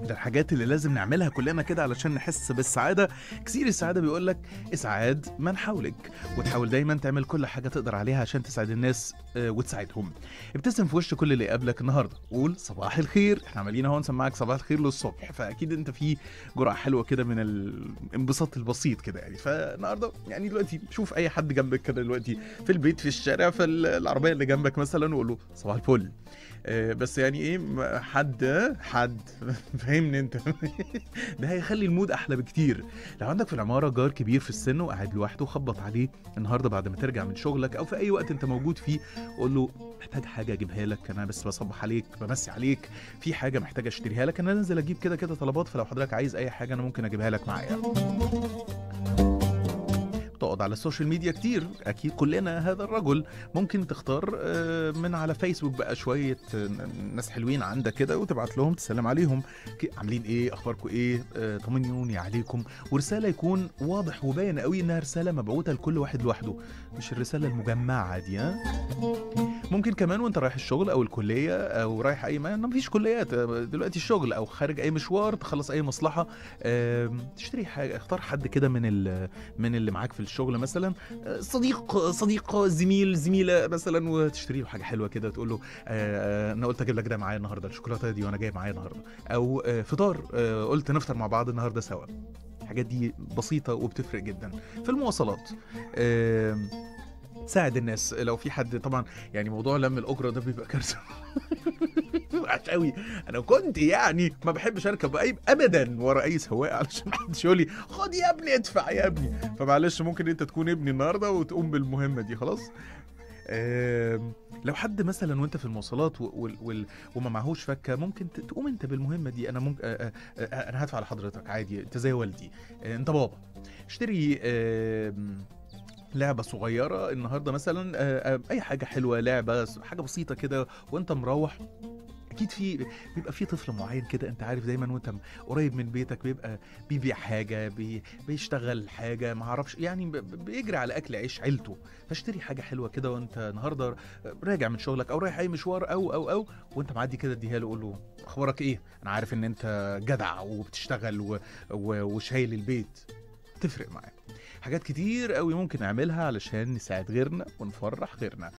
ده الحاجات اللي لازم نعملها كلنا كده علشان نحس بالسعادة كثير السعادة بيقول لك اسعاد من حولك وتحاول دايما تعمل كل حاجة تقدر عليها عشان تسعد الناس آه، وتساعدهم ابتسم في وش كل اللي يقابلك النهارده قول صباح الخير احنا عمالين اهو نسمعك صباح الخير للصبح فاكيد انت في جرعة حلوة كده من الانبساط البسيط كده يعني فالنهارده يعني دلوقتي شوف اي حد جنبك كده دلوقتي في البيت في الشارع في العربية اللي جنبك مثلا وقول له صباح الفل آه، بس يعني ايه م- حد حد فاهمني انت ده هيخلي المود احلى بكتير لو عندك في العماره جار كبير في السن وقاعد لوحده خبط عليه النهارده بعد ما ترجع من شغلك او في اي وقت انت موجود فيه قول له محتاج حاجه اجيبها لك انا بس بصبح عليك بمسي عليك في حاجه محتاج اشتريها لك انا نازل اجيب كده كده طلبات فلو حضرتك عايز اي حاجه انا ممكن اجيبها لك معايا تقعد على السوشيال ميديا كتير اكيد كلنا هذا الرجل ممكن تختار آه، من على فيسبوك بقى شويه آه، ناس حلوين عندك كده وتبعت لهم تسلم عليهم ك- عاملين ايه اخباركم ايه آه، طمنوني عليكم ورساله يكون واضح وباين قوي انها رساله مبعوثه لكل واحد لوحده مش الرساله المجمعه دي ها ممكن كمان وانت رايح الشغل او الكليه او رايح اي ما مفيش كليات آه، دلوقتي الشغل او خارج اي مشوار تخلص اي مصلحه آم، تشتري حاجه اختار حد كده من ال- من اللي معاك في الشغل مثلا آه، صديق صديق زميل زميله مثلا وتشتري له حاجه حلوه كده تقول له آه، آه، انا قلت اجيب لك ده معايا النهارده الشوكولاته دي وانا جاي معايا النهارده او آه، فطار آه، قلت نفطر مع بعض النهارده سوا الحاجات دي بسيطه وبتفرق جدا في المواصلات آم، ساعد الناس لو في حد طبعا يعني موضوع لم الاجره ده بيبقى كارثه وحش قوي انا كنت يعني ما بحبش اركب اي ابدا ورا اي سواق علشان محدش يقول لي خد يا ابني ادفع يا ابني فمعلش ممكن انت تكون ابني النهارده وتقوم بالمهمه دي خلاص آم، لو حد مثلا وانت في المواصلات و- وال- وال- وما معهوش فكه ممكن ت- تقوم انت بالمهمه دي انا ممكن آه، آه، آه، انا هدفع لحضرتك عادي انت زي والدي آه، انت بابا اشتري آم، لعبة صغيرة النهاردة مثلا آه، آه، أي حاجة حلوة لعبة حاجة بسيطة كده وأنت مروح اكيد في بيبقى في طفل معين كده انت عارف دايما وانت م- قريب من بيتك بيبقى بيبيع حاجه بي بيشتغل حاجه ما اعرفش يعني ب- ب- بيجري على اكل عيش عيلته فاشتري حاجه حلوه كده وانت النهارده راجع من شغلك او رايح اي مشوار او او او وانت معدي كده اديها له قول له اخبارك ايه انا عارف ان انت جدع وبتشتغل و... و... وشايل البيت تفرق معاه حاجات كتير قوي ممكن نعملها علشان نساعد غيرنا ونفرح غيرنا